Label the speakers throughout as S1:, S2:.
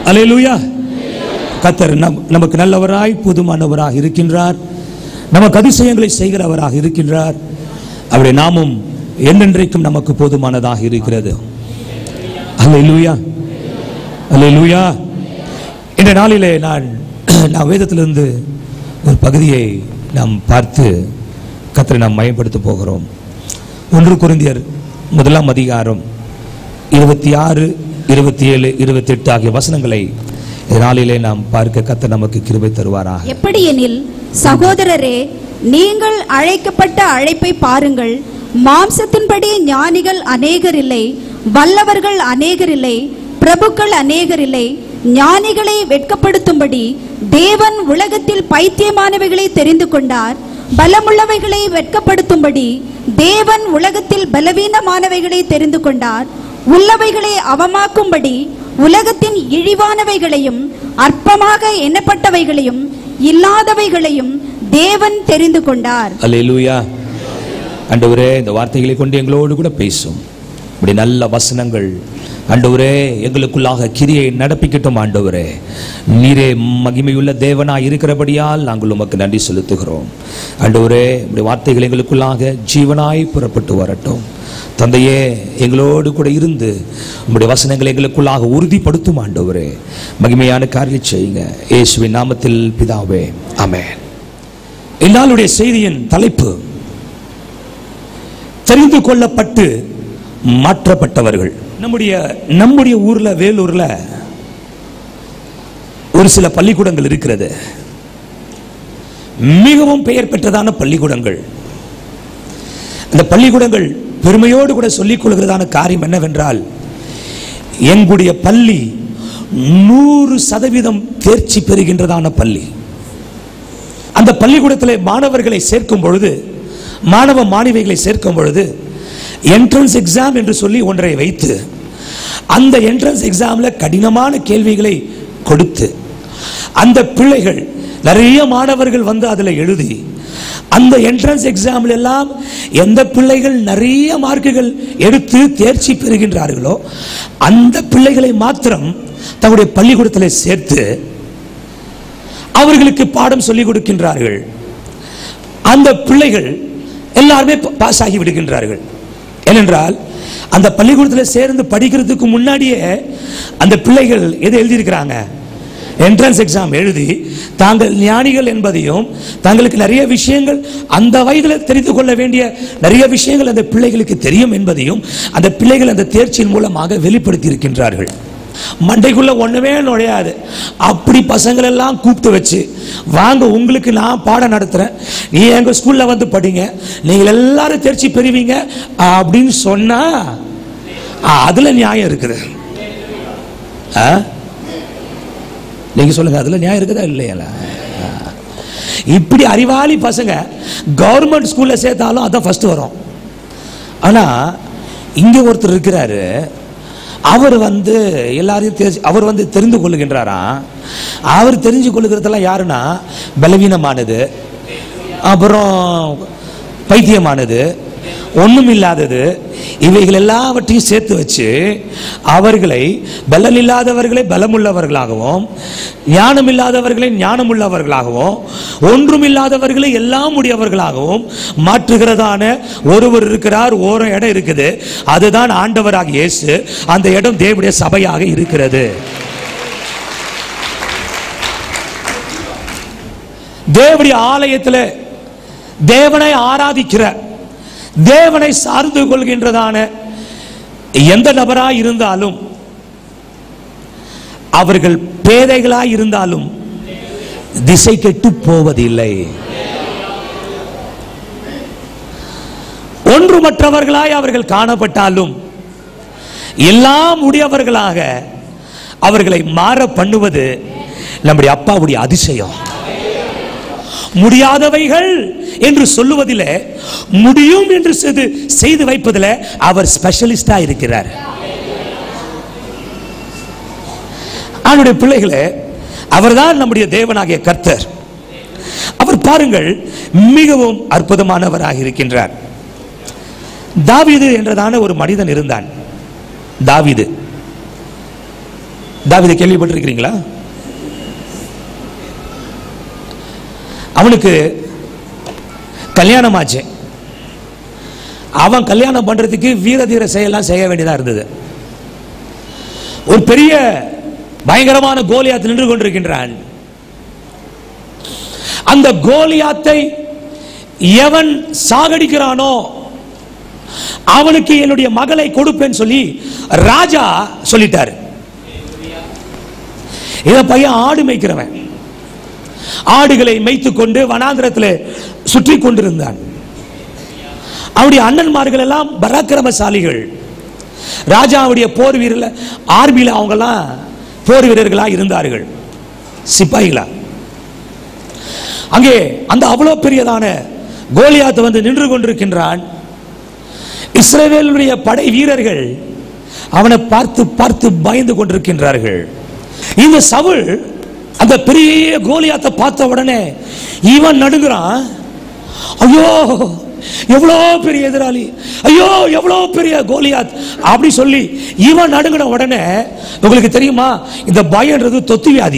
S1: அல்லேலூயா கத்தர் நம் நமக்கு நல்லவராய் புதுமானவராக இருக்கின்றார் நமக்கு அதிசயங்களை செய்கிறவராக இருக்கின்றார் அவருடைய நாமும் என்றென்றைக்கும் நமக்கு போதுமானதாக இருக்கிறது அல்லேலூயா அல்லேலூயா இந்த நாளிலே நான் நான் வேதத்திலிருந்து ஒரு பகுதியை நாம் பார்த்து கத்தரை நாம் மயப்படுத்த போகிறோம் ஒன்று குருந்தியர் முதலாம் அதிகாரம் இருபத்தி ஆறு இருபத்தி ஏழு இருபத்தி எட்டு ஆகிய வசனங்களை இந்த நாளிலே நாம் பார்க்க கத்தர் நமக்கு கிருபை தருவாராக
S2: எப்படியெனில் சகோதரரே நீங்கள் அழைக்கப்பட்ட அழைப்பை பாருங்கள் மாம்சத்தின்படி ஞானிகள் அநேகர் இல்லை வல்லவர்கள் அநேகர் இல்லை பிரபுக்கள் அநேகர் இல்லை ஞானிகளை வெட்கப்படுத்தும்படி தேவன் உலகத்தில் பைத்தியமானவைகளை தெரிந்து கொண்டார் பலமுள்ளவைகளை வெட்கப்படுத்தும்படி தேவன் உலகத்தில் பலவீனமானவைகளை தெரிந்து கொண்டார் உள்ளவைகளை அவமாக்கும்படி உலகத்தின் இழிவானவைகளையும் அற்பமாக எண்ணப்பட்டவைகளையும் இல்லாதவைகளையும் தேவன் தெரிந்து கொண்டார்
S1: அல்லேலூயா ஆண்டவரே இந்த வார்த்தைகளை கொண்டு எங்களோடு கூட பேசும் இப்படி நல்ல வசனங்கள் ஆண்டவரே எங்களுக்குள்ளாக கிரியை நடப்பிக்கட்டும் ஆண்டவரே நீரே மகிமையுள்ள தேவனாய் இருக்கிறபடியால் நாங்கள் உமக்கு நன்றி செலுத்துகிறோம் ஆண்டவரே இப்படி வார்த்தைகள் எங்களுக்குள்ளாக ஜீவனாய் புறப்பட்டு வரட்டும் தந்தையே எங்களோடு கூட இருந்து உம்முடைய வசனங்களை எங்களுக்குள்ளாக உறுதிப்படுத்தும் ஆண்டவரே மகிமையான காரியம் செய்யுங்க இயேசுவின் நாமத்தில் பிதாவே ஆமென் இந்நாளுடைய செய்தியின் தலைப்பு தெரிந்து கொள்ளப்பட்டு மாற்றப்பட்டவர்கள் நம்முடைய நம்முடைய ஊர்ல வேலூர்ல ஒரு சில பள்ளிக்கூடங்கள் இருக்கிறது மிகவும் பெயர் பெற்றதான பள்ளிக்கூடங்கள் அந்த பள்ளிக்கூடங்கள் பெருமையோடு கூட சொல்லிக் கொள்கிறதான காரியம் என்னவென்றால் எங்களுடைய பள்ளி நூறு சதவீதம் தேர்ச்சி பெறுகின்றதான பள்ளி அந்த பள்ளிக்கூடத்தில் மாணவர்களை சேர்க்கும் பொழுது மாணவ மாணவிகளை சேர்க்கும் பொழுது என்ட்ரன்ஸ் எக்ஸாம் என்று சொல்லி ஒன்றை வைத்து அந்த என்ட்ரன்ஸ் எக்ஸாம்ல கடினமான கேள்விகளை கொடுத்து அந்த பிள்ளைகள் நிறைய மாணவர்கள் வந்து அதில் எழுதி அந்த என்ட்ரன்ஸ் எக்ஸாம்ல எல்லாம் எந்த பிள்ளைகள் நிறைய மார்க்குகள் எடுத்து தேர்ச்சி பெறுகின்றார்களோ அந்த பிள்ளைகளை மாத்திரம் தங்களுடைய பள்ளிக்கூடத்தில் சேர்த்து அவர்களுக்கு பாடம் சொல்லிக் கொடுக்கின்றார்கள் அந்த பிள்ளைகள் எல்லாருமே ப- பாஸ் ஆகி விடுகின்றார்கள் ஏனென்றால் அந்த பள்ளிக்கூடத்தில் சேர்ந்து படிக்கிறதுக்கு முன்னாடியே அந்த பிள்ளைகள் எது எழுதியிருக்கிறாங்க என்ட்ரன்ஸ் எக்ஸாம் எழுதி தாங்கள் ஞானிகள் என்பதையும் தங்களுக்கு நிறைய விஷயங்கள் அந்த வயதில் தெரிந்து கொள்ள வேண்டிய நிறைய விஷயங்கள் அந்த பிள்ளைகளுக்கு தெரியும் என்பதையும் அந்த பிள்ளைகள் அந்த தேர்ச்சியின் மூலமாக வெளிப்படுத்தி இருக்கின்றார்கள் மண்டைக்குள்ள ஒண்ணுமே நுழையாது அப்படி பசங்களை எல்லாம் கூப்பிட்டு வச்சு வாங்க உங்களுக்கு நான் பாடம் நடத்துறேன் நீ எங்க ஸ்கூல்ல வந்து படிங்க நீங்கள் எல்லாரும் தேர்ச்சி பெறுவீங்க அப்படின்னு சொன்னா ஆ, அதுல நியாயம் இருக்குது ஆ? நீங்க சொல்லுங்க அதுல நியாயம் இருக்குதா இல்லையா இப்படி அறிவாளி பசங்க கவர்மெண்ட் ஸ்கூல்ல சேர்த்தாலும் அதான் ஃபர்ஸ்ட் வரும் ஆனா இங்க ஒருத்தர் இருக்கிறாரு அவர் வந்து எல்லாரையும் தெரிஞ்சு அவர் வந்து தெரிந்து கொள்ளுகின்றாராம் அவர் தெரிஞ்சு கொள்ளுகிறதெல்லாம் யாருன்னா பலவீனமானது அப்புறம் பைத்தியமானது ஒண்ணும் இல்லாதது இவைகள் எல்லாவற்றையும் சேர்த்து வச்சு அவர்களை பலன் இல்லாதவர்களை பலமுள்ளவர்களாகவும் ஞானம் இல்லாதவர்களை ஞானமுள்ளவர்களாகவும் ஒன்றும் இல்லாதவர்களை எல்லாம் உடையவர்களாகவும் மாற்றுகிறதான ஒருவர் இருக்கிறார் ஓர இடம் இருக்குது அதுதான் ஆண்டவராக இயேசு அந்த இடம் தேவனுடைய சபையாக இருக்கிறது தேவனுடைய ஆலயத்தில் தேவனை ஆராதிக்கிற தேவனை சார்ந்து கொள்கின்றதான எந்த நபராய் இருந்தாலும் அவர்கள் பேதைகளாய் இருந்தாலும் திசை கெட்டு போவதில்லை ஒன்றுமற்றவர்களாய் அவர்கள் காணப்பட்டாலும் எல்லாம் உடையவர்களாக அவர்களை மாற பண்ணுவது நம்முடைய அப்பாவுடைய அதிசயம் முடியாதவைகள் என்று சொல்லுவதில் முடியும் என்று செய்து செய்து வைப்பதில் அவர் ஸ்பெஷலிஸ்டா இருக்கிறார் அவருடைய பிள்ளைகளே அவர்தான் நம்முடைய தேவனாகிய கர்த்தர் அவர் பாருங்கள் மிகவும் அற்புதமானவராக இருக்கின்றார் தாவீது என்றதான ஒரு மனிதன் இருந்தான் தாவீது தாவீதை கேள்விப்பட்டிருக்கிறீங்களா அவனுக்கு கல்யாணம் ஆச்சு அவன் கல்யாணம் பண்றதுக்கு வீர தீர செயலாம் செய்ய வேண்டியதா இருந்தது ஒரு பெரிய பயங்கரமான கோலியாத் நின்று கொண்டிருக்கின்றான் அந்த கோலியாத்தை எவன் சாகடிக்கிறானோ அவனுக்கு என்னுடைய மகளை கொடுப்பேன்னு சொல்லி ராஜா சொல்லிட்டாரு இத பையன் ஆடு மேய்க்கிறவன் ஆடுகளை மேய்த்துக் கொண்டு வனாந்திரத்தில் சுற்றி கொண்டிருந்தான் அவருடைய அண்ணன்மார்கள் எல்லாம் பராக்கிரமசாலிகள் ராஜாவுடைய போர் வீரர்ல ஆர்மியில் அவங்கெல்லாம் போர் வீரர்களா இருந்தார்கள் சிப்பாய்களா அங்கே அந்த அவ்வளவு பெரியதான கோலியாத் வந்து நின்று கொண்டிருக்கின்றான் இஸ்ரவேலுடைய படை வீரர்கள் அவனை பார்த்து பார்த்து பயந்து கொண்டிருக்கின்றார்கள் இந்த சவுல் அந்த பெரிய கோலியாத்தை பார்த்த உடனே இவன் நடுங்குறான் ஐயோ எவ்வளோ பெரிய எதிராளி ஐயோ எவ்வளோ பெரிய கோலியாத் அப்படி சொல்லி இவன் நடுங்கின உடனே உங்களுக்கு தெரியுமா இந்த பயம்ன்றது தொத்து வியாதி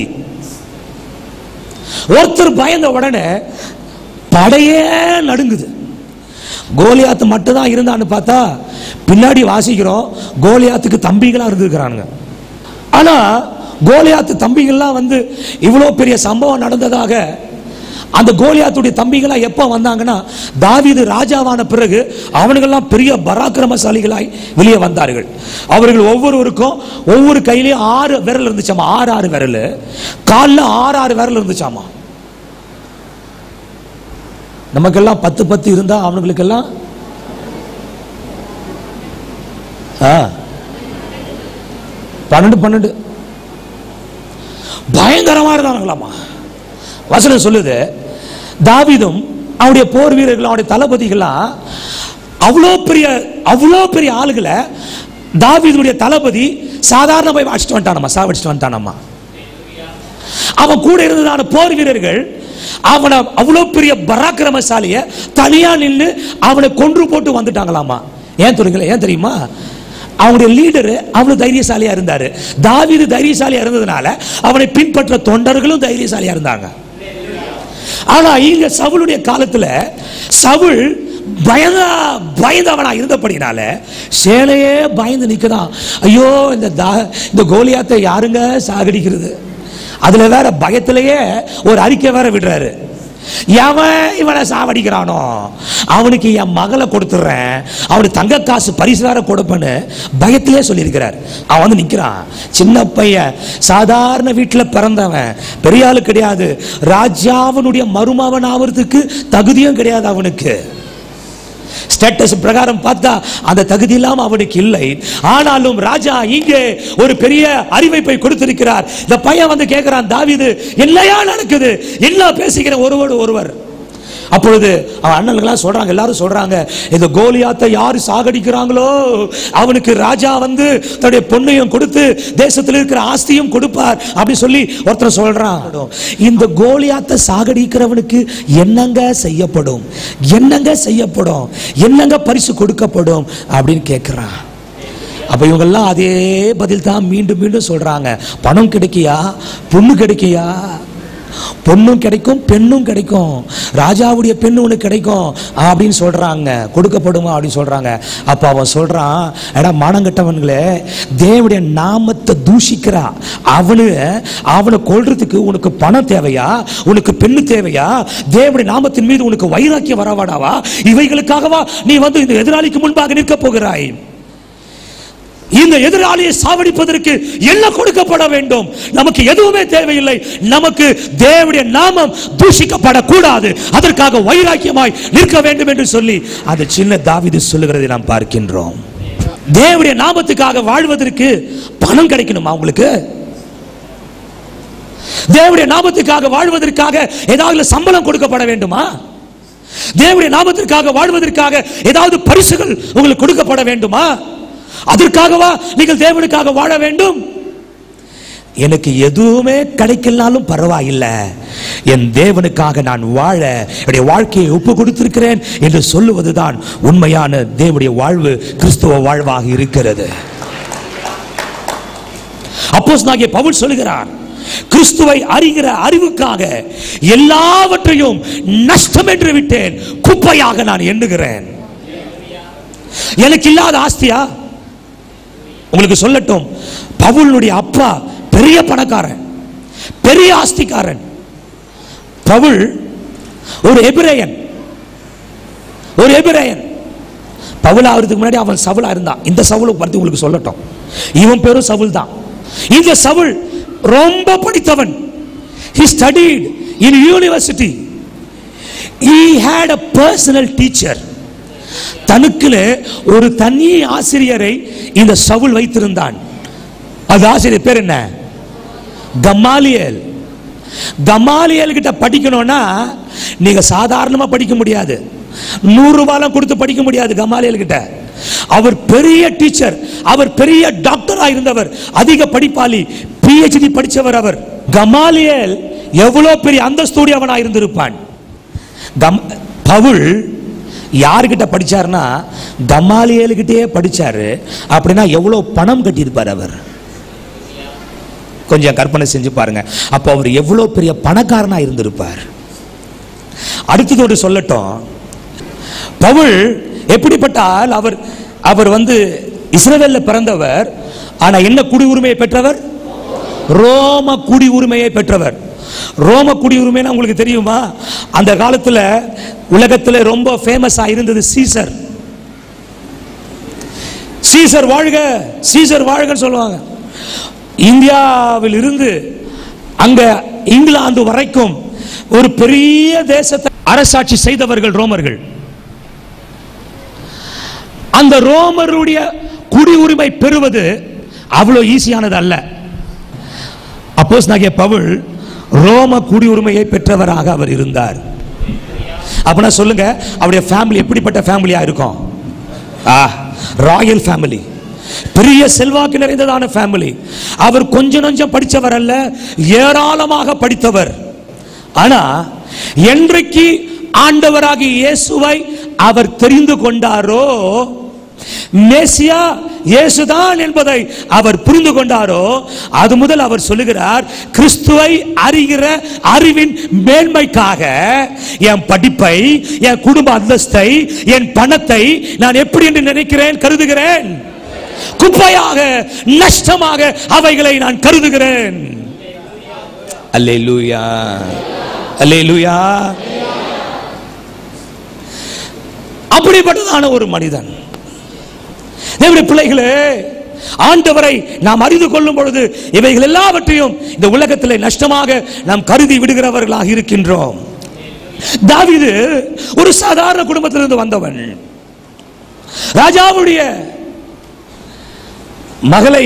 S1: ஒருத்தர் பயந்த உடனே படையே நடுங்குது கோலியாத்து மட்டும் தான் இருந்தான்னு பார்த்தா பின்னாடி வாசிக்கிறோம் கோலியாத்துக்கு தம்பிகளா இருந்திருக்கிறானுங்க ஆனா கோலியாத்து தம்பிகள்லாம் வந்து இவ்வளோ பெரிய சம்பவம் நடந்ததாக அந்த கோலியாத்துடைய தம்பிகளா எப்போ வந்தாங்கன்னா தாவீது ராஜாவான பிறகு அவனுங்கெல்லாம் பெரிய பராக்கிரமசாலிகளாய் வெளியே வந்தார்கள் அவர்கள் ஒவ்வொருவருக்கும் ஒவ்வொரு கையிலையும் ஆறு விரல் இருந்துச்சாமா ஆறு ஆறு விரல் காலில் ஆறு ஆறு விரல் இருந்துச்சாமா நமக்கெல்லாம் பத்து பத்து இருந்தா அவனுங்களுக்கெல்லாம் ஆ பன்னெண்டு பன்னெண்டு பயங்கரமா இருந்தானுங்களாமா வசனம் சொல்லுது தாவீதும் அவனுடைய போர் வீரர்கள் அவனுடைய தளபதிகள்லாம் அவ்வளோ பெரிய அவ்வளோ பெரிய ஆளுகளை தாவீதுடைய தளபதி சாதாரண போய் அடிச்சுட்டு வந்துட்டானம்மா சாவடிச்சுட்டு வந்துட்டானம்மா அவன் கூட இருந்ததான போர் வீரர்கள் அவனை அவ்வளோ பெரிய பராக்கிரமசாலிய தனியா நின்று அவனை கொன்று போட்டு வந்துட்டாங்களாமா ஏன் சொல்லுங்களேன் ஏன் தெரியுமா அவனுடைய லீடர் அவ்வளவு தைரியசாலியா இருந்தாரு தாவீது தைரியசாலியா இருந்ததுனால அவனை பின்பற்ற தொண்டர்களும் தைரியசாலியா இருந்தாங்க ஆனா இங்க சவுளுடைய காலத்துல சவுல் பயந்த பயந்தவனா இருந்தபடினால சேலையே பயந்து நிக்கிறான் ஐயோ இந்த தா- இந்த கோலியாத்தை யாருங்க சாகடிக்கிறது அதுல வேற பயத்திலேயே ஒரு அறிக்கை வேற விடுறாரு எவன் இவனை சாவடிக்கிறானோ அவனுக்கு என் மகளை கொடுத்துட்றேன் அவனுக்கு தங்க காசு பரிசு வேற கொடுப்பேன்னு பயத்திலே சொல்லியிருக்கிறார் அவன் வந்து நிற்கிறான் சின்ன பையன் சாதாரண வீட்டில் பிறந்தவன் பெரிய ஆளு கிடையாது ராஜாவனுடைய மருமவன் ஆவறதுக்கு தகுதியும் கிடையாது அவனுக்கு ஸ்டேட்டஸ் பிரகாரம் பார்த்தா அந்த தகுதி இல்லாம அவனுக்கு இல்லை ஆனாலும் ராஜா இங்கே ஒரு பெரிய அறிவிப்பை கொடுத்திருக்கிறார் இந்த பையன் வந்து கேட்கிறான் தாவீது என்னையா நடக்குது என்ன பேசுகிற ஒருவரோடு ஒருவர் அப்பொழுது அவன் அண்ணன்களாம் சொல்றாங்க எல்லாரும் சொல்றாங்க இந்த கோலியாத்தை யாரு சாகடிக்கிறாங்களோ அவனுக்கு ராஜா வந்து தன்னுடைய பொண்ணையும் கொடுத்து தேசத்தில் இருக்கிற ஆஸ்தியும் கொடுப்பார் அப்படி சொல்லி ஒருத்தர் சொல்றான் இந்த கோலியாத்தை சாகடிக்கிறவனுக்கு என்னங்க செய்யப்படும் என்னங்க செய்யப்படும் என்னங்க பரிசு கொடுக்கப்படும் அப்படின்னு கேட்கிறான் அப்ப இவங்கெல்லாம் அதே பதில் தான் மீண்டும் மீண்டும் சொல்றாங்க பணம் கிடைக்கியா பொண்ணு கிடைக்கியா பொண்ணும் கிடைக்கும் பெண்ணும் கிடைக்கும் ராஜாவுடைய பெண்ணு உனக்கு கிடைக்கும் அப்படின்னு சொல்றாங்க கொடுக்கப்படுமா அப்படின்னு சொல்றாங்க அப்ப அவன் சொல்றான் எடா மானங்கட்டவன்களே தேவனுடைய நாமத்தை தூஷிக்கிறா அவனு அவனை கொல்றதுக்கு உனக்கு பணம் தேவையா உனக்கு பெண்ணு தேவையா தேவனுடைய நாமத்தின் மீது உனக்கு வைராக்கியம் வரவாடாவா இவைகளுக்காகவா நீ வந்து இந்த எதிராளிக்கு முன்பாக நிற்க போகிறாய் இந்த எதிராளியை சாவடிப்பதற்கு என்ன கொடுக்கப்பட வேண்டும் நமக்கு எதுவுமே தேவையில்லை நமக்கு தேவனுடைய நாமம் தூஷிக்கப்படக்கூடாது அதற்காக வைராக்கியமாய் நிற்க வேண்டும் என்று சொல்லி அந்த சின்ன தாவீது சொல்லுகிறதை நாம் பார்க்கின்றோம் தேவனுடைய நாமத்துக்காக வாழ்வதற்கு பணம் கிடைக்கணுமா உங்களுக்கு தேவனுடைய நாமத்துக்காக வாழ்வதற்காக ஏதாவது சம்பளம் கொடுக்கப்பட வேண்டுமா தேவனுடைய நாமத்திற்காக வாழ்வதற்காக ஏதாவது பரிசுகள் உங்களுக்கு கொடுக்கப்பட வேண்டுமா அதற்காகவா நீங்கள் தேவனுக்காக வாழ வேண்டும் எனக்கு எதுவுமே கிடைக்கலனாலும் பரவாயில்லை என் தேவனுக்காக நான் வாழ என்னுடைய வாழ்க்கையை ஒப்பு கொடுத்திருக்கிறேன் என்று சொல்லுவதுதான் உண்மையான தேவனுடைய வாழ்வு கிறிஸ்துவ வாழ்வாக இருக்கிறது அப்போஸ்தலனாகிய பவுல் சொல்லுகிறார் கிறிஸ்துவை அறிகிற அறிவுக்காக எல்லாவற்றையும் நஷ்டம் என்று விட்டேன் குப்பையாக நான் எண்ணுகிறேன் எனக்கு இல்லாத ஆஸ்தியா உங்களுக்கு சொல்லட்டும் பவுலுடைய அப்பா பெரிய பணக்காரன் பெரிய ஆஸ்திக்காரன் பவுல் ஒரு எபிரேயன் ஒரு எபிரேயன் பவுல் ஆகிறதுக்கு முன்னாடி அவன் சவுலா இருந்தான் இந்த சவுலை பத்தி உங்களுக்கு சொல்லட்டும் இவன் பேரும் சவுல் தான் இந்த சவுல் ரொம்ப படித்தவன் he studied in university he had a personal teacher தனக்குல ஒரு தனி ஆசிரியரை இந்த சவுல் வைத்திருந்தான் அது ஆசிரியர் பேர் என்ன கமாலியல் கமாலியல் கிட்ட படிக்கணும்னா நீங்க சாதாரணமா படிக்க முடியாது நூறு ரூபாய்லாம் கொடுத்து படிக்க முடியாது கமாலியல் கிட்ட அவர் பெரிய டீச்சர் அவர் பெரிய டாக்டரா இருந்தவர் அதிக படிப்பாளி பிஹெச்டி படிச்சவர் அவர் கமாலியல் எவ்வளவு பெரிய அந்தஸ்தூடியவனா இருந்திருப்பான் கம் பவுல் யார்கிட்ட படிச்சாருன்னா கமாலியல்கிட்டயே படிச்சாரு அப்படின்னா எவ்வளவு பணம் கட்டியிருப்பார் அவர் கொஞ்சம் கற்பனை செஞ்சு பாருங்க அப்போ அவர் எவ்வளவு பெரிய பணக்காரனா இருந்திருப்பார் அடுத்தது ஒரு சொல்லட்டும் பவுல் எப்படிப்பட்டால் அவர் அவர் வந்து இஸ்ரவேல்ல பிறந்தவர் ஆனா என்ன குடியுரிமையை பெற்றவர் ரோம குடியுரிமையை பெற்றவர் ரோம குடியுரிமைன்னா உங்களுக்கு தெரியுமா அந்த காலத்துல உலகத்துல ரொம்ப ஃபேமஸா இருந்தது சீசர் சீசர் வாழ்க சீசர் வாழ்கன்னு சொல்லுவாங்க இந்தியாவில் இருந்து அங்க இங்கிலாந்து வரைக்கும் ஒரு பெரிய தேசத்தை அரசாட்சி செய்தவர்கள் ரோமர்கள் அந்த ரோமருடைய குடியுரிமை பெறுவது அவ்வளவு ஈஸியானது அல்ல அப்போஸ் நகிய பவுல் ரோம குடியுரிமையை பெற்றவராக அவர் இருந்தார் அப்படின்னா சொல்லுங்க அவருடைய ஃபேமிலி எப்படிப்பட்ட ஃபேமிலியா இருக்கும் ஆ ராயல் ஃபேமிலி பெரிய செல்வாக்கு நிறைந்ததான ஃபேமிலி அவர் கொஞ்சம் நஞ்சம் படித்தவர் அல்ல ஏராளமாக படித்தவர் ஆனா என்றைக்கு ஆண்டவராகி இயேசுவை அவர் தெரிந்து கொண்டாரோ மேசியா இயேசுதான் என்பதை அவர் புரிந்து கொண்டாரோ அது முதல் அவர் சொல்லுகிறார் கிறிஸ்துவை அறிகிற அறிவின் மேன்மைக்காக என் படிப்பை என் குடும்ப அந்தஸ்தை என் பணத்தை நான் எப்படி என்று நினைக்கிறேன் கருதுகிறேன் குப்பையாக நஷ்டமாக அவைகளை நான் கருதுகிறேன் அல்லேலூயா அல்லேலூயா அப்படிப்பட்டதான ஒரு மனிதன் தேவனுடைய பிள்ளைகளே ஆண்டவரை நாம் அறிந்து கொள்ளும் பொழுது இவைகள் எல்லாவற்றையும் இந்த உலகத்தில் நஷ்டமாக நாம் கருதி விடுகிறவர்களாக இருக்கின்றோம் தாவீது ஒரு சாதாரண குடும்பத்திலிருந்து வந்தவன் ராஜாவுடைய மகளை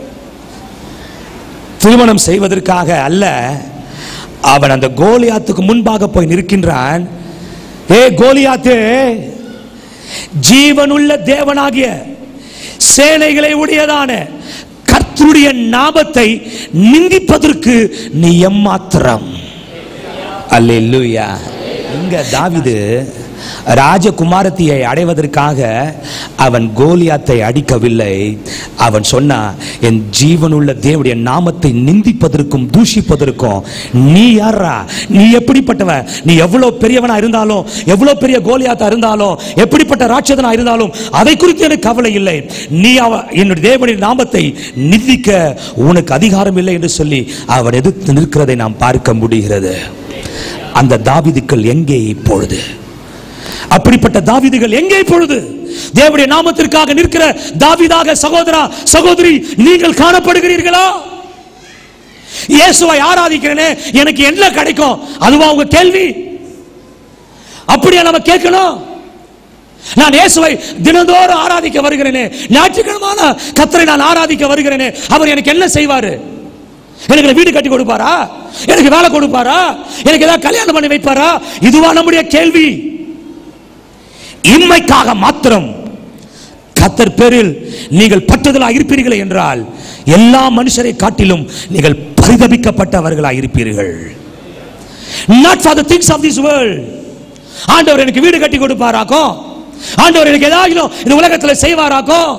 S1: திருமணம் செய்வதற்காக அல்ல அவன் அந்த கோலியாத்துக்கு முன்பாக போய் நிற்கின்றான் ஏ கோலியாத்தே ஜீவனுள்ள தேவனாகிய சேனைகளை உடையதான கர்த்தருடைய நாமத்தை நிந்திப்பதற்கு நீ எம்மாத்திரம் அல்லேலூயா இங்க தாவிது ராஜகுமாரத்தியை அடைவதற்காக அவன் கோலியாத்தை அடிக்கவில்லை அவன் சொன்னா என் ஜீவனுள்ள தேவனுடைய நாமத்தை நிந்திப்பதற்கும் தூஷிப்பதற்கும் நீ யாரா நீ எப்படிப்பட்டவன் நீ எவ்வளவு பெரியவனா இருந்தாலும் எவ்வளவு பெரிய கோலியாத்தா இருந்தாலும் எப்படிப்பட்ட ராட்சதனா இருந்தாலும் அதை குறித்து எனக்கு கவலை இல்லை நீ அவ என்னுடைய தேவனுடைய நாமத்தை நிந்திக்க உனக்கு அதிகாரம் இல்லை என்று சொல்லி அவன் எதிர்த்து நிற்கிறதை நாம் பார்க்க முடிகிறது அந்த தாவிதுக்கள் எங்கே இப்பொழுது அப்படிப்பட்ட தாவிதுகள் எங்கே இப்பொழுது தேவனுடைய நாமத்திற்காக நிற்கிற தாவிதாக சகோதரா சகோதரி நீங்கள் காணப்படுகிறீர்களா இயேசுவை ஆராதிக்கிறேனே எனக்கு என்ன கிடைக்கும் அதுவா உங்க கேள்வி அப்படியா நம்ம கேட்கணும் நான் இயேசுவை தினந்தோறும் ஆராதிக்க வருகிறேனே ஞாயிற்றுக்கிழமான கத்தரை நான் ஆராதிக்க வருகிறேனே அவர் எனக்கு என்ன செய்வாரு எனக்கு வீடு கட்டி கொடுப்பாரா எனக்கு வேலை கொடுப்பாரா எனக்கு ஏதாவது கல்யாணம் பண்ணி வைப்பாரா இதுவா நம்முடைய கேள்வி இன்மைக்காக மாத்திரம் கத்தர் பேரில் நீங்கள் பட்டதலாக இருப்பீர்களே என்றால் எல்லா மனுஷரை காட்டிலும் நீங்கள் பரிதபிக்கப்பட்டவர்களாக இருப்பீர்கள் not for the things of this world ஆண்டவர் எனக்கு வீடு கட்டி கொடுப்பாராக்கோ ஆண்டவர் எனக்கு ஏதாவது இந்த உலகத்தில் செய்வாராக்கோ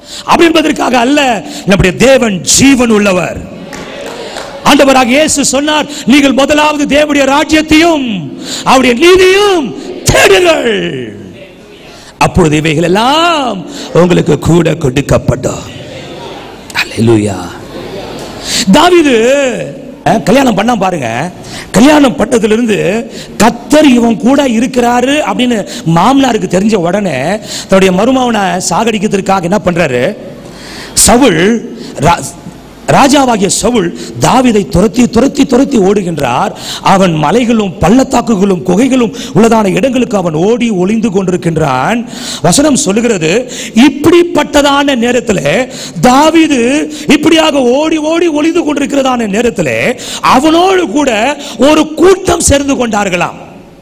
S1: அப்படி என்பதற்காக அல்ல நம்முடைய தேவன் ஜீவன் உள்ளவர் ஆண்டவராக இயேசு சொன்னார் நீங்கள் முதலாவது தேவனுடைய ராஜ்யத்தையும் அவருடைய நீதியும் தேடுங்கள் அப்பொழுது இவைகள் எல்லாம் உங்களுக்கு கூட கொடுக்கப்படும் அல்லேலூயா தாவீது அஹ், கல்யாணம் பண்ண பாருங்க கல்யாணம் பண்ணதுல இருந்து கத்தர் இவன் கூட இருக்கிறாரு அப்படின்னு மாமனாருக்கு தெரிஞ்ச உடனே தன்னுடைய மருமகனை சாகடிக்கிறதுக்காக என்ன பண்றாரு சவுல் ரா- ராஜாவாகிய சவுல் தாவீதை துரத்தி துரத்தி துரத்தி ஓடுகின்றார் அவன் மலைகளும் பள்ளத்தாக்குகளும் குகைகளும் உள்ளதான இடங்களுக்கு அவன் ஓடி ஒளிந்து கொண்டிருக்கின்றான் வசனம் சொல்லுகிறது இப்படிப்பட்டதான நேரத்தில் தாவீது இப்படியாக ஓடி ஓடி ஒளிந்து கொண்டிருக்கிறதான நேரத்தில் அவனோடு கூட ஒரு கூட்டம் சேர்ந்து கொண்டார்களாம்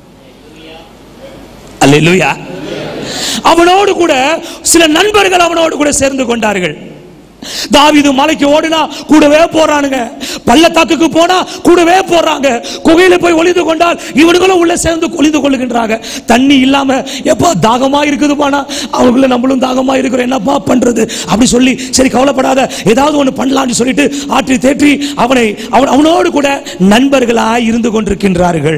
S1: அல்லேலூயா அவனோடு கூட சில நண்பர்கள் அவனோடு கூட சேர்ந்து கொண்டார்கள் தாவீது மலைக்கு ஓடினா கூடவே போறானுங்க பள்ளத்தாக்குக்கு போனா கூடவே போறாங்க குகையில போய் ஒளிந்து கொண்டால் இவனுங்களும் உள்ள சேர்ந்து ஒளிந்து கொள்ளுகின்றாங்க தண்ணி இல்லாம எப்போ தாகமா இருக்குதுப்பானா அவங்களுக்குள்ள நம்மளும் தாகமா இருக்கிறோம் என்னப்பா பண்றது அப்படி சொல்லி சரி கவலைப்படாத ஏதாவது ஒண்ணு பண்ணலாம்னு சொல்லிட்டு ஆற்றி தேற்றி அவனை அவன் அவனோடு கூட நண்பர்களாய் இருந்து கொண்டிருக்கின்றார்கள்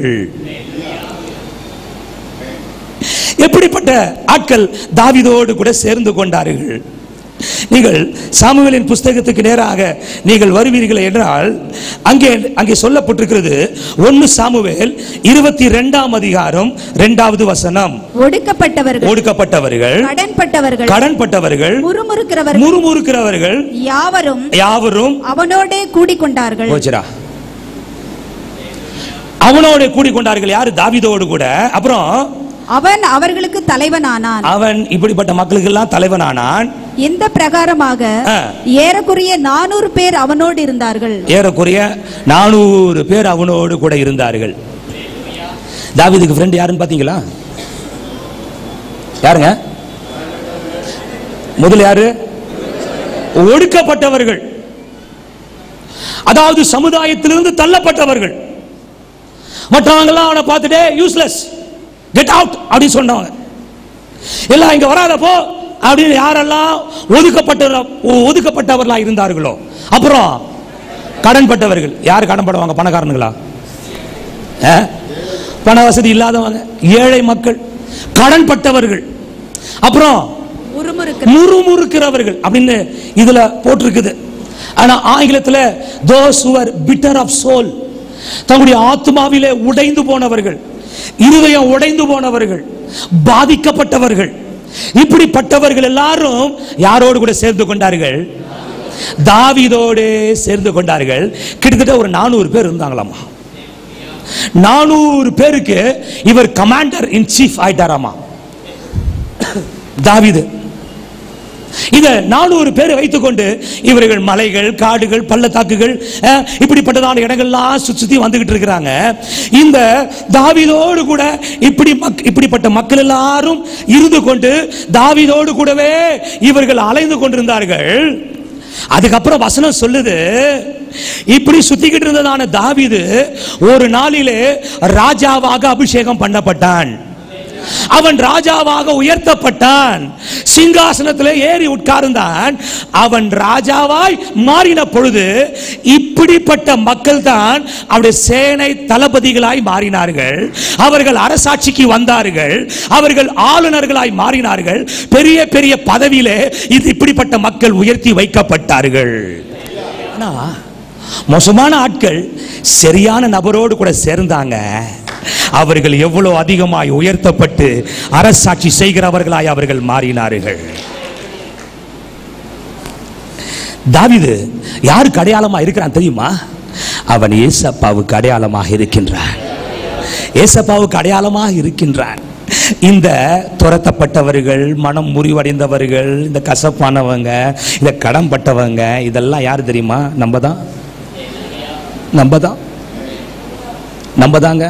S1: எப்படிப்பட்ட ஆட்கள் தாவீதோடு கூட சேர்ந்து கொண்டார்கள் நீங்கள் சாமுவேலின் புஸ்தகத்துக்கு நேராக நீங்கள் வருவீர்கள் என்றால் அங்கே அங்கே சொல்லப்பட்டிருக்கிறது ஒன்னு சாமுவேல் இருபத்தி ரெண்டாம் அதிகாரம் இரண்டாவது வசனம்
S2: ஒடுக்கப்பட்டவர்கள்
S1: ஒடுக்கப்பட்டவர்கள்
S2: கடன்பட்டவர்கள்
S1: கடன்பட்டவர்கள்
S2: முறுமுறுக்கிறவர்கள்
S1: முறுமுறுக்கிறவர்கள்
S2: யாவரும்
S1: யாவரும்
S2: அவனோடே கூடிக்கொண்டார்கள்
S1: போச்சுடா அவனோட கூடிக்கொண்டார்கள் யாரு தாவீதோடு கூட அப்புறம்
S2: அவன் அவர்களுக்கு தலைவனானான்
S1: அவன் இப்படிப்பட்ட மக்களுக்கு எல்லாம் தலைவனானான்
S2: இந்த பிரகாரமாக
S1: ஆ.
S2: ஏறக்குறைய நானூறு பேர் அவனோடு இருந்தார்கள்
S1: ஏறக்குறைய நானூறு பேர் அவனோடு கூட இருந்தார்கள் தாவீதுக்கு ஃப்ரெண்ட் யாருன்னு பாத்தீங்களா யாருங்க முதல்ல யாரு ஒடுக்கப்பட்டவர்கள் அதாவது சமுதாயத்திலிருந்து தள்ளப்பட்டவர்கள் மற்றவங்கெல்லாம் அவனை பார்த்துட்டே யூஸ்லெஸ் கெட் அவுட் அப்படின்னு சொன்னவங்க எல்லாம் இங்க வராதப்போ அப்படின்னு யாரெல்லாம் ஒதுக்கப்பட்ட ஒதுக்கப்பட்டவர்களா இருந்தார்களோ அப்புறம் கடன்பட்டவர்கள் யார் கடன்படுவாங்க பணக்காரனுங்களா ஆ? பண வசதி இல்லாதவங்க ஏழை மக்கள் கடன்பட்டவர்கள் அப்புறம்
S2: முறுமுறுக்கிற
S1: முறுமுறுக்கிறவர்கள் அப்படின்னு இதுல போட்டிருக்குது ஆனா ஆங்கிலத்துல those who were bitter of soul தங்களுடைய ஆத்மாவிலே உடைந்து போனவர்கள் இருதயம் உடைந்து போனவர்கள் பாதிக்கப்பட்டவர்கள் இப்படிப்பட்டவர்கள் எல்லாரும் யாரோடு கூட சேர்ந்து கொண்டார்கள் தாவீதோடு சேர்ந்து கொண்டார்கள் கிட்டத்தட்ட ஒரு நானூறு பேர் இருந்தாங்களாமா நானூறு பேருக்கு இவர் கமாண்டர் இன் சீஃப் ஆயிட்டாராமா தாவீது இத நானூறு பேர் வைத்துக்கொண்டு இவர்கள் மலைகள் காடுகள் பள்ளத்தாக்குகள் அஹ், இப்படிப்பட்டதான இடங்கள்லாம் சுத்தி சுத்தி வந்துகிட்டு இருக்கிறாங்க இந்த தாவீதோடு கூட இப்படி மக்- இப்படிப்பட்ட மக்கள் எல்லாரும் இருந்து கொண்டு தாவீதோடு கூடவே இவர்கள் அலைந்து கொண்டிருந்தார்கள் அதுக்கப்புறம் வசனம் சொல்லுது இப்படி சுத்திக்கிட்டு இருந்ததான தாவீது ஒரு நாளிலே ராஜாவாக அபிஷேகம் பண்ணப்பட்டான் அவன் ராஜாவாக உயர்த்தப்பட்டான் சிங்காசனத்தில் ஏறி உட்கார்ந்தான் அவன் ராஜாவாய் மாறின பொழுது இப்படிப்பட்ட மக்கள் தான் அவருடைய சேனை தளபதிகளாய் மாறினார்கள் அவர்கள் அரசாட்சிக்கு வந்தார்கள் அவர்கள் ஆளுநர்களாய் மாறினார்கள் பெரிய பெரிய பதவியிலே இது இப்படிப்பட்ட மக்கள் உயர்த்தி வைக்கப்பட்டார்கள் ஆனா மோசமான ஆட்கள் சரியான நபரோடு கூட சேர்ந்தாங்க அவர்கள் எவ்வளவு அதிகமாய் உயர்த்தப்பட்டு அரசாட்சி செய்கிறவர்களாய் அவர்கள் மாறினார்கள் தாவீது யாருக்கு அடையாளமா இருக்கிறான் தெரியுமா அவன் ஏசப்பாவுக்கு அடையாளமாக இருக்கின்றான் ஏசப்பாவுக்கு அடையாளமாக இருக்கின்றான் இந்த துரத்தப்பட்டவர்கள் மனம் முறிவடைந்தவர்கள் இந்த கசப்பானவங்க இந்த கடன்பட்டவங்க இதெல்லாம் யார் தெரியுமா நம்ம தான் நம்ம தான் நம்ம தாங்க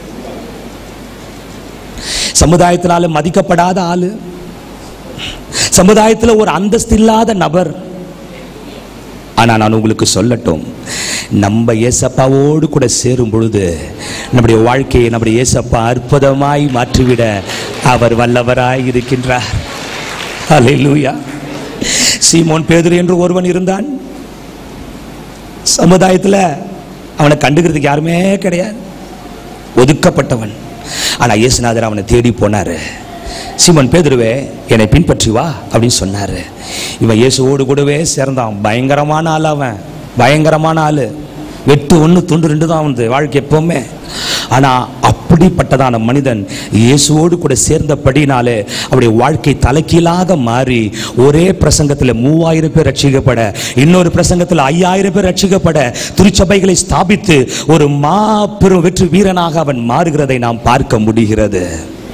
S1: சமுதாயத்தினால மதிக்கப்படாத ஆளு சமுதாயத்தில் ஒரு அந்தஸ்து இல்லாத நபர் ஆனா நான் உங்களுக்கு சொல்லட்டும் நம்ம ஏசப்பாவோடு கூட சேரும் பொழுது நம்முடைய வாழ்க்கையை நம்முடைய ஏசப்பா அற்புதமாய் மாற்றிவிட அவர் வல்லவராய் இருக்கின்றார் அல்லேலூயா சீமோன் பேதுரு என்று ஒருவன் இருந்தான் சமுதாயத்தில் அவனை கண்டுக்கிறதுக்கு யாருமே கிடையாது ஒதுக்கப்பட்டவன் ஆனா இயேசுநாதர் அவனை தேடி போனாரு சீமோன் பேதுருவே என்னை பின்பற்றி வா அப்படின்னு சொன்னாரு இவன் இயேசுவோடு கூடவே சேர்ந்தான் பயங்கரமான ஆள் அவன் பயங்கரமான ஆளு வெட்டு ஒன்று துண்டு ரெண்டு தான் வந்து வாழ்க்கை எப்பவுமே ஆனா அப்படிப்பட்டதான மனிதன் இயேசுவோடு கூட சேர்ந்தபடினாலே அவருடைய வாழ்க்கை தலைகீழாக மாறி ஒரே பிரசங்கத்தில் மூவாயிரம் பேர் ரட்சிக்கப்பட இன்னொரு பிரசங்கத்தில் ஐயாயிரம் பேர் ரட்சிக்கப்பட திருச்சபைகளை ஸ்தாபித்து ஒரு மாபெரும் வெற்றி வீரனாக அவன் மாறுகிறதை நாம் பார்க்க முடிகிறது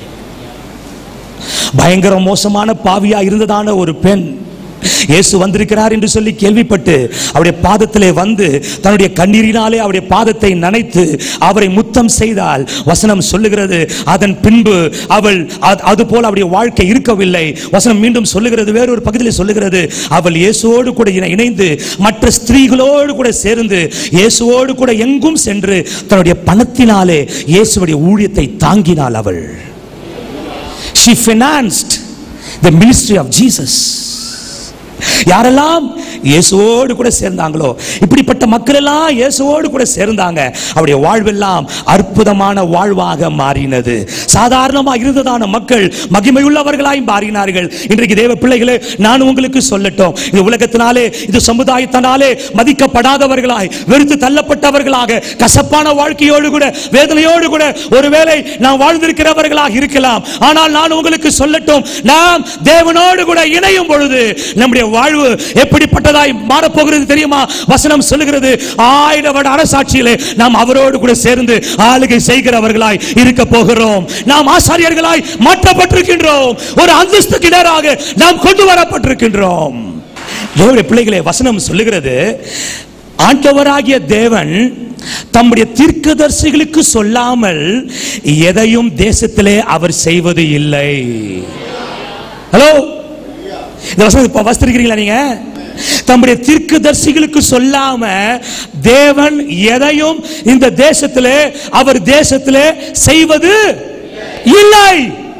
S1: பயங்கர மோசமான பாவியா இருந்ததான ஒரு பெண் இயேசு வந்திருக்கிறார் என்று சொல்லி கேள்விப்பட்டு அவருடைய பாதத்திலே வந்து தன்னுடைய கண்ணீரினாலே அவருடைய பாதத்தை நனைத்து அவரை முத்தம் செய்தால் வசனம் சொல்லுகிறது அதன் பின்பு அவள் அது- அதுபோல் அவருடைய வாழ்க்கை இருக்கவில்லை வசனம் மீண்டும் சொல்லுகிறது வேறொரு பகுதியில் சொல்லுகிறது அவள் இயேசுவோடு கூட இணை- இணைந்து மற்ற ஸ்திரீகளோடு கூட சேர்ந்து இயேசுவோடு கூட எங்கும் சென்று தன்னுடைய பணத்தினாலே இயேசுவுடைய ஊழியத்தை தாங்கினாள் அவள் she financed the ministry of Jesus யாரெல்லாம் இயேசுவோடு கூட சேர்ந்தாங்களோ இப்படிப்பட்ட மக்கள் எல்லாம் இயேசுவோடு கூட சேர்ந்தாங்க அவருடைய வாழ்வெல்லாம் அற்புதமான வாழ்வாக மாறினது சாதாரணமா இருந்ததான மக்கள் மகிமையுள்ளவர்களாய் மாறினார்கள் இன்றைக்கு தேவ பிள்ளைகளே நான் உங்களுக்கு சொல்லட்டும் இந்த உலகத்தினாலே இது சமுதாயத்தினாலே மதிக்கப்படாதவர்களாய் வெறுத்து தள்ளப்பட்டவர்களாக கசப்பான வாழ்க்கையோடு கூட வேதனையோடு கூட ஒருவேளை நாம் வாழ்ந்திருக்கிறவர்களாக இருக்கலாம் ஆனால் நான் உங்களுக்கு சொல்லட்டும் நாம் தேவனோடு கூட இணையும் பொழுது நம்முடைய வாழ்வு எப்படிப்பட்டதாய் மாறப்போகிறது தெரியுமா வசனம் சொல்லுகிறது ஆயிரம் வருட அரசாட்சியிலே நாம் அவரோடு கூட சேர்ந்து ஆளுகை செய்கிறவர்களாய் இருக்க போகிறோம் நாம் ஆசாரியர்களாய் மாற்றப்பட்டிருக்கின்றோம் ஒரு அந்தஸ்துக்கு நேராக நாம் கொண்டு வரப்பட்டிருக்கின்றோம் தேவனுடைய பிள்ளைகளே வசனம் சொல்லுகிறது ஆண்டவராகிய தேவன் தம்முடைய தீர்க்கதரிசிகளுக்கு சொல்லாமல் எதையும் தேசத்திலே அவர் செய்வது இல்லை ஹலோ இந்த வசனம் இப்ப வசித்திருக்கிறீங்களா நீங்க தம்முடைய தீர்க்கதரிசிகளுக்கு சொல்லாம தேவன் எதையும் இந்த தேசத்திலே அவர் தேசத்திலே செய்வது இல்லை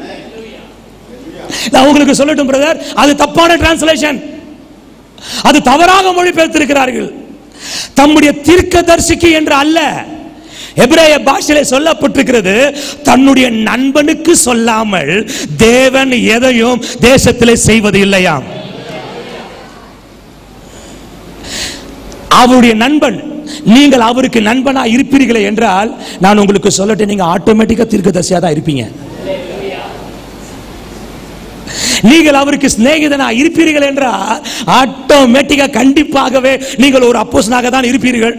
S1: நான் உங்களுக்கு சொல்லட்டும் பிரதர் அது தப்பான டிரான்ஸ்லேஷன் அது தவறாக மொழிபெயர்த்திருக்கிறார்கள் தம்முடைய தீர்க்கதரிசிக்கு என்று அல்ல எபிரேய பாஷையிலே சொல்லப்பட்டிருக்கிறது தன்னுடைய நண்பனுக்கு சொல்லாமல் தேவன் எதையும் தேசத்திலே செய்வது இல்லையாம் அவருடைய நண்பன் நீங்கள் அவருக்கு நண்பனா இருப்பீர்களே என்றால் நான் உங்களுக்கு சொல்லட்டேன் நீங்க ஆட்டோமேட்டிக்கா தீர்க்கதரிசியா தான் இருப்பீங்க நீங்கள் அவருக்கு சிநேகிதனா இருப்பீர்கள் என்றால் ஆட்டோமேட்டிக்கா கண்டிப்பாகவே நீங்கள் ஒரு அப்போஸ்னாக தான் இருப்பீர்கள்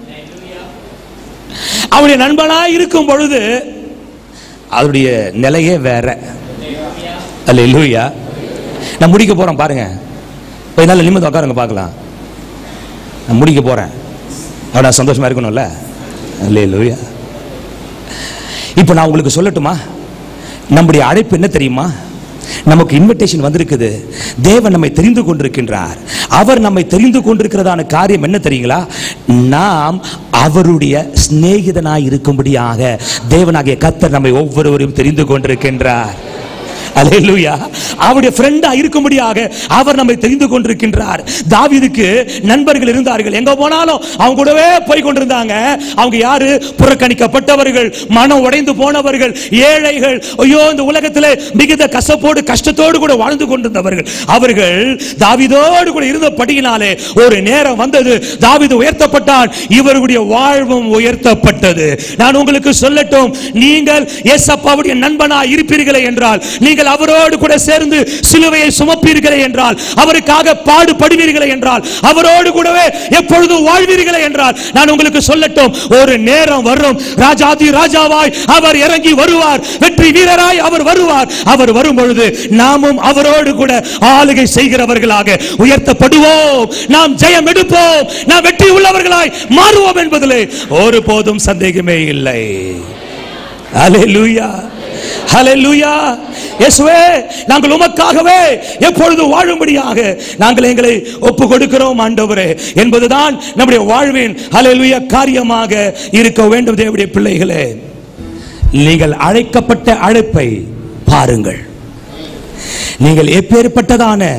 S1: அவருடைய நண்பனா இருக்கும் பொழுது அவருடைய நிலையே வேற அல்ல இல்லையா நான் முடிக்க போறேன் பாருங்க கொஞ்ச நாள் நிம்மதி உட்காருங்க பார்க்கலாம் நான் முடிக்க போறேன் அவட சந்தோஷமா இருக்கணும்ல அல்ல இல்லையா இப்போ நான் உங்களுக்கு சொல்லட்டுமா நம்முடைய அழைப்பு என்ன தெரியுமா நமக்கு இன்விடேஷன் வந்திருக்குது தேவன் நம்மை தெரிந்து கொண்டிருக்கின்றார் அவர் நம்மை தெரிந்து கொண்டிருக்கிறதான காரியம் என்ன தெரியுங்களா நாம் அவருடைய சிநேகிதனாய் இருக்கும்படியாக தேவனாகிய கர்த்தர் நம்மை ஒவ்வொருவரையும் தெரிந்து கொண்டிருக்கின்றார் அல்லேலூயா அவருடைய ஃப்ரெண்டா இருக்கும்படியாக அவர் நம்மை தெரிந்து கொண்டிருக்கின்றார் தாவீதுக்கு நண்பர்கள் இருந்தார்கள் எங்க போனாலும் அவங்க கூடவே போய் கொண்டிருந்தாங்க அவங்க யாரு புறக்கணிக்கப்பட்டவர்கள் மனம் உடைந்து போனவர்கள் ஏழைகள் ஐயோ இந்த உலகத்திலே மிகுந்த கசப்போடு கஷ்டத்தோடு கூட வாழ்ந்து கொண்டிருந்தவர்கள் அவர்கள் தாவீதோடு கூட இருந்தபடியினாலே ஒரு நேரம் வந்தது தாவீது உயர்த்தப்பட்டான் இவருடைய வாழ்வும் உயர்த்தப்பட்டது நான் உங்களுக்கு சொல்லட்டும் நீங்கள் ஏசப்பாவுடைய நண்பனா இருப்பீர்களே என்றால் நீங்கள் அவரோடு கூட சேர்ந்து சிலுவையை சுமப்பீர்களே என்றால் அவருக்காக பாடுபடுவீர்களே என்றால் அவரோடு கூடவே எப்பொழுதும் வாழ்வீர்களே என்றால் நான் உங்களுக்கு சொல்லட்டும் ஒரு நேரம் வரும் ராஜாதி ராஜாவாய் அவர் இறங்கி வருவார் வெற்றி வீரராய் அவர் வருவார் அவர் வரும் பொழுது நாமும் அவரோடு கூட ஆளுகை செய்கிறவர்களாக உயர்த்தப்படுவோம் நாம் ஜெயம் எடுப்போம் நாம் வெற்றி உள்ளவர்களாய் மாறுவோம் என்பதிலே ஒருபோதும் சந்தேகமே இல்லை ஹalleluya ஹalleluya இயேசுவே நாங்கள் உமக்காகவே எப்பொழுது வாழும்படியாக நாங்கள் எங்களை ஒப்பு கொடுக்கிறோம் ஆண்டவரே என்பதுதான் நம்முடைய வாழ்வின் ஹalleluya காரியமாக இருக்க வேண்டும் தேவனுடைய பிள்ளைகளே நீங்கள் அழைக்கப்பட்ட அழைப்பை பாருங்கள் நீங்கள் எப்பேற்பட்டதான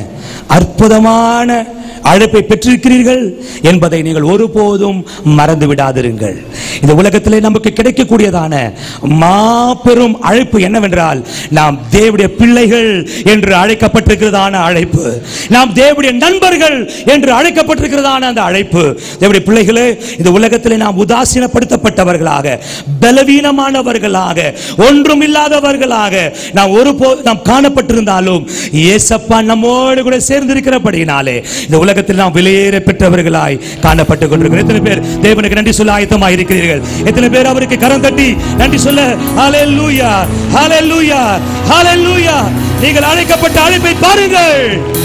S1: அற்புதமான அழைப்பை பெற்றிருக்கிறீர்கள் என்பதை நீங்கள் ஒருபோதும் மறந்து விடாதிருங்கள் இந்த உலகத்திலே நமக்கு கிடைக்கக்கூடியதான மாபெரும் அழைப்பு என்னவென்றால் நாம் தேவனுடைய பிள்ளைகள் என்று அழைக்கப்பட்டிருக்கிறதான அழைப்பு நாம் தேவனுடைய நண்பர்கள் என்று அழைக்கப்பட்டிருக்கிறதான அந்த அழைப்பு தேவனுடைய பிள்ளைகளே இந்த உலகத்திலே நாம் உதாசீனப்படுத்தப்பட்டவர்களாக பலவீனமானவர்களாக ஒன்றும் இல்லாதவர்களாக நாம் ஒருபோ நாம் காணப்பட்டிருந்தாலும் ஏசப்பா நம்மோடு கூட சேர்ந்திருக்கிறபடியினாலே இந்த உலகத்தில் நாம் வெளியேற பெற்றவர்களாய் காணப்பட்டுக் கொண்டிருக்கிறோம் எத்தனை பேர் தேவனுக்கு நன்றி சொல்ல ஆயத்தமாக இருக்கிறீர்கள் எத்தனை பேர் அவருக்கு கரம் தட்டி நன்றி சொல்ல ஹalleluya ஹalleluya ஹalleluya நீங்கள் அழைக்கப்பட்ட அழைப்பை பாருங்கள்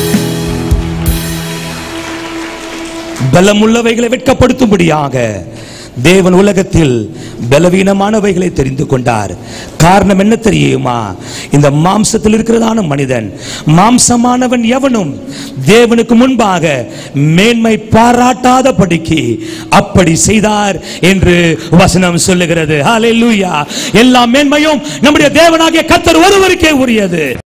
S1: பலமுள்ளவைகளை வெட்கப்படுத்தும்படியாக தேவன் உலகத்தில் பலவீனமானவைகளை தெரிந்து கொண்டார் காரணம் என்ன தெரியுமா இந்த மாம்சத்தில் இருக்கிறதான மனிதன் மாம்சமானவன் எவனும் தேவனுக்கு முன்பாக மேன்மை பாராட்டாதபடிக்கு அப்படி செய்தார் என்று வசனம் சொல்லுகிறது ஹalleluya எல்லா மேன்மையும் நம்முடைய தேவனாகிய கர்த்தர் ஒருவருக்கே உரியது